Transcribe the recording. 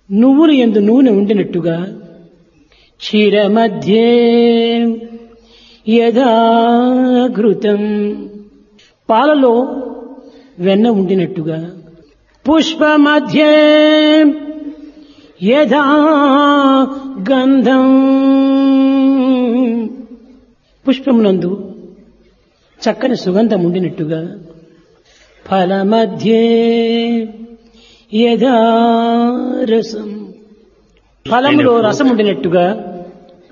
నువ్వులు ఎందు నూనె ఉండినట్టుగా క్షీర మధ్యే యథాఘృతం పాలలో వెన్న ఉండినట్టుగా పుష్ప మధ్యే యథా గంధం పుష్పమునందు చక్కని సుగంధం ఉండినట్టుగా ఫల మధ్యే యథా రసం ఫలములో రసం ఉండినట్టుగా